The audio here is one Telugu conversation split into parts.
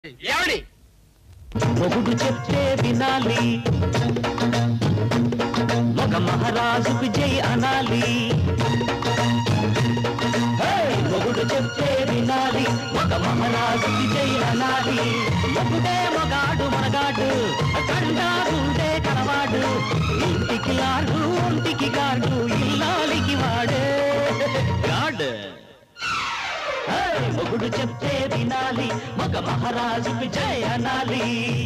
ఏమని మొగుడు చెప్తే వినాలి మగ మహారాజుకు జై అనాలి హే! మొగుడు చెప్తే వినాలి మగ మహారాజుకి జై అనాలి మొగుడే మగాడు మనగాడు కండాగుండే కనవాడు ఇంటికి లాడు ఒంటికి గాడు ఇల్లాలికి వాడే గాడ్ హే! మొగుడు చెప్తే వినాలి మగ మహారాజుకి జై అనాలి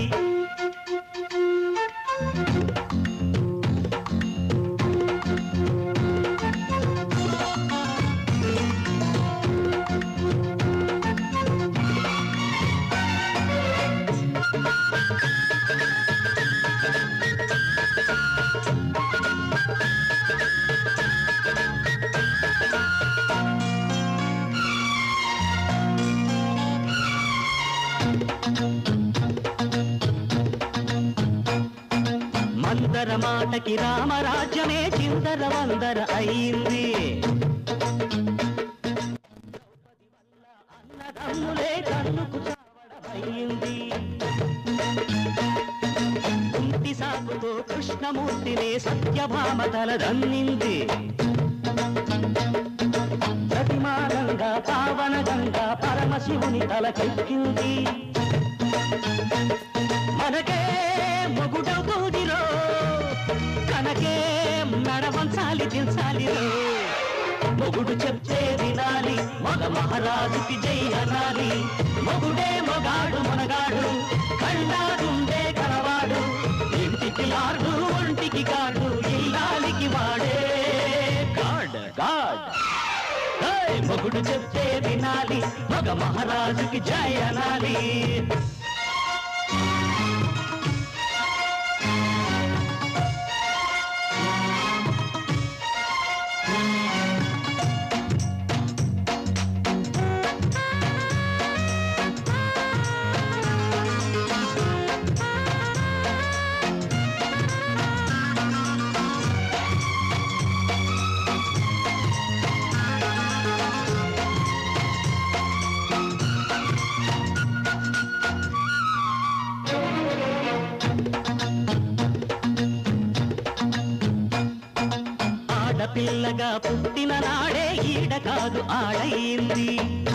మందర మాటకి రామరాజ్యమే చిందర వందర అయింది అన్నదమ్ములే కన్నుకు చావడమయ్యింది కుంటి సాకుతో కృష్ణమూర్తినే సత్యభామ తలదన్నింది ప్రతిమానంగా పావనగంగా పరమశివుని తలకెక్కింది మనకే మొగుడవుతూదిరో కనకే నడవంచాలి దించాలిరో మొగుడు చెప్తే వినాలి మగ మహారాజుకి జై అనాలి మొగుడే మొగాడు మనగాడు కళ్ళాడుండే కలవాడు ఇంటికి లాడు ఒంటికి గాడు ఇల్లాలికి వాడే గాడ్ గాడ్ హే! మొగుడు చెప్తే వినాలి మగ మహారాజుకి జై అనాలి ఆడపిల్లగా పుట్టిన నాడే ఈడ కాదు ఆడయింది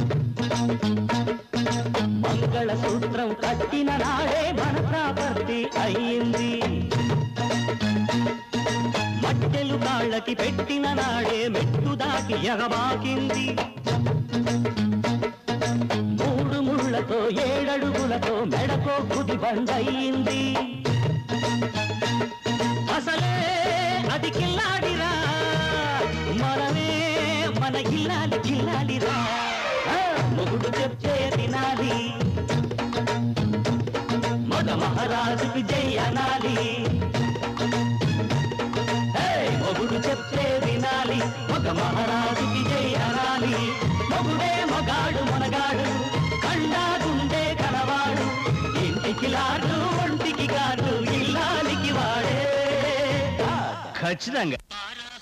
మంగళ సూత్రం కట్టిన నాడే మన ప్రాపర్టీ అయ్యింది మట్టెలు కాళ్ళకి పెట్టిన నాడే మెట్టు దాటి ఎగబాకింది మూడు ముళ్ళతో ఏడడుగులతో మెడకో కుది బండయింది అసలే అది కిల్లాడిరా మనమే మన ఇల్లాలి కిల్లాడిరా ఆ, మొగుడు చెప్తే వినాలి మగ మహారాజుకి జై అనాలి ఏయ్, మొగుడు చెప్తే వినాలి మగ మహారాజుకి జై అనాలి మొగుడే మొగాడు మనగాడు కండాగుండే కనవాడు ఇంటికి లాడు ఒంటికి గాడు ఇల్లాలికి వాడే ఖచ్చితంగా